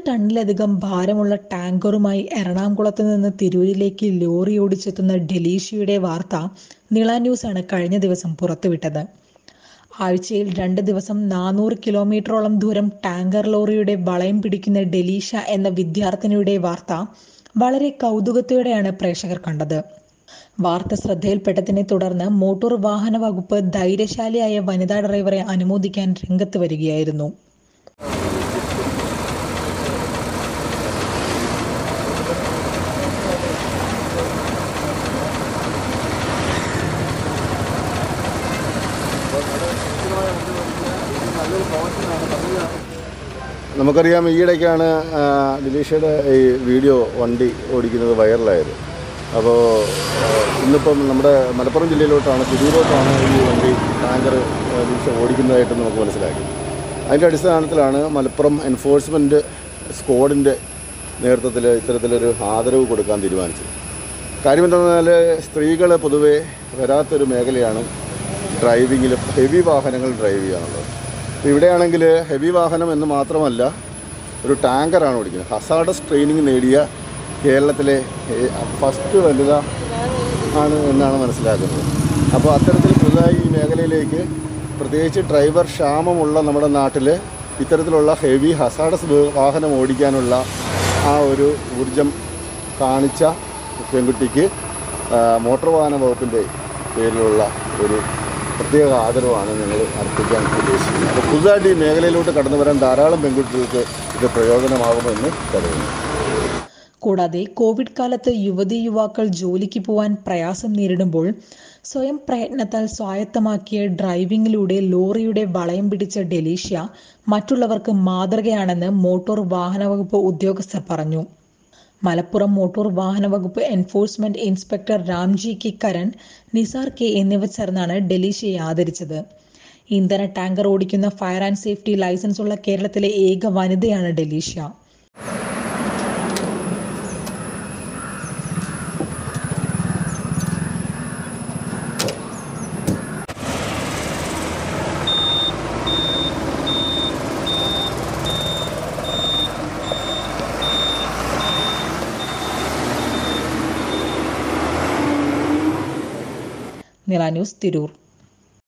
ടണ്ണിലധികം ഭാരമുള്ള ടാങ്കറുമായി എറണാകുളത്ത് നിന്ന് തിരൂരിലേക്ക് ലോറി ഓടിച്ചെത്തുന്ന ഡെലീഷ്യയുടെ വാർത്ത നിള ന്യൂസാണ് കഴിഞ്ഞ ദിവസം പുറത്തുവിട്ടത് ആഴ്ചയിൽ രണ്ട് ദിവസം നാനൂറ് കിലോമീറ്ററോളം ദൂരം ടാങ്കർ ലോറിയുടെ വളയം പിടിക്കുന്ന ഡെലീഷ എന്ന വിദ്യാർത്ഥിനിയുടെ വാർത്ത വളരെ കൗതുകത്തോടെയാണ് പ്രേക്ഷകർ കണ്ടത് വാർത്ത ശ്രദ്ധയിൽപ്പെട്ടതിനെ തുടർന്ന് മോട്ടോർ വാഹന വകുപ്പ് ധൈര്യശാലിയായ വനിതാ ഡ്രൈവറെ അനുമോദിക്കാൻ രംഗത്ത് വരികയായിരുന്നു നമുക്കറിയാം ഈയിടയ്ക്കാണ് ആ, ഡിലീഷയുടെ ഈ വീഡിയോ വണ്ടി ഓടിക്കുന്നത് വൈറലായത് അപ്പോൾ ആ, ഇന്നിപ്പം നമ്മുടെ മലപ്പുറം ജില്ലയിലോട്ടാണ് തിരൂരോട്ടാണ് ഈ വണ്ടി ടാങ്കർ ആ, ഡിലീഷ ഓടിക്കുന്നതായിട്ട് നമുക്ക് മനസ്സിലാക്കി അതിൻ്റെ അടിസ്ഥാനത്തിലാണ് മലപ്പുറം എൻഫോഴ്സ്മെൻറ്റ് സ്ക്വാഡിൻ്റെ നേതൃത്വത്തിൽ ഇത്തരത്തിലൊരു ആദരവ് കൊടുക്കാൻ തീരുമാനിച്ചത് കാര്യം എന്താണെന്ന് പറഞ്ഞാൽ സ്ത്രീകൾ പൊതുവേ വരാത്തൊരു മേഖലയാണ് ഡ്രൈവിങ്ങിൽ ഹെവി വാഹനങ്ങൾ ഡ്രൈവ് ചെയ്യാനുള്ളത് ഇപ്പോൾ ഇവിടെയാണെങ്കിൽ ഹെവി വാഹനം എന്ന് മാത്രമല്ല ഒരു ടാങ്കറാണ് ഓടിക്കുന്നത് ഹസാഡസ് ട്രെയിനിങ് നേടിയ കേരളത്തിലെ ഏ- ഫസ്റ്റ് വനിത ആണ് എന്നാണ് മനസ്സിലാക്കുന്നത് അപ്പോൾ അത്തരത്തിൽ പുതുതായി ഈ മേഖലയിലേക്ക് പ്രത്യേകിച്ച് ഡ്രൈവർ ക്ഷാമമുള്ള നമ്മുടെ നാട്ടിൽ ഇത്തരത്തിലുള്ള ഹെവി ഹസാഡസ് വാഹനം ഓടിക്കാനുള്ള ആ ഒരു ഊർജം കാണിച്ച പെൺകുട്ടിക്ക് ആ, മോട്ടോർ വാഹന വകുപ്പിൻ്റെ പേരിലുള്ള ഒരു പ്രത്യേക ആദരവാണ് ഞങ്ങൾ അർപ്പിക്കാൻ ഉദ്ദേശിക്കുന്നത് അപ്പോൾ പുതുതായിട്ട് ഈ മേഖലയിലോട്ട് കടന്നു വരാൻ ധാരാളം പെൺകുട്ടികൾക്ക് ഇത് പ്രയോജനമാകുമെന്ന് കരുതുന്നു കൂടാതെ കോവിഡ് കാലത്ത് യുവതി യുവാക്കൾ ജോലിക്ക് പോവാൻ പ്രയാസം നേരിടുമ്പോൾ സ്വയം പ്രയത്നത്താൽ സ്വായത്തമാക്കിയ ഡ്രൈവിംഗിലൂടെ ലോറിയുടെ വളയം പിടിച്ച ഡെലീഷ്യ മറ്റുള്ളവർക്ക് മാതൃകയാണെന്ന് മോട്ടോർ വാഹന വകുപ്പ് ഉദ്യോഗസ്ഥർ പറഞ്ഞു മലപ്പുറം മോട്ടോർ വാഹന വകുപ്പ് enforcement inspector Ramji K Karan Nisar K എന്നിവർ ചേർന്നാണ് ഡെലീഷ്യയെ ആദരിച്ചത് ഇന്ധന ടാങ്കർ ഓടിക്കുന്ന ഫയർ ആൻഡ് സേഫ്റ്റി ലൈസൻസ് ഉള്ള കേരളത്തിലെ ഏക വനിതയാണ് ഡെലീഷ്യ നില ന്യൂസ് തിരൂർ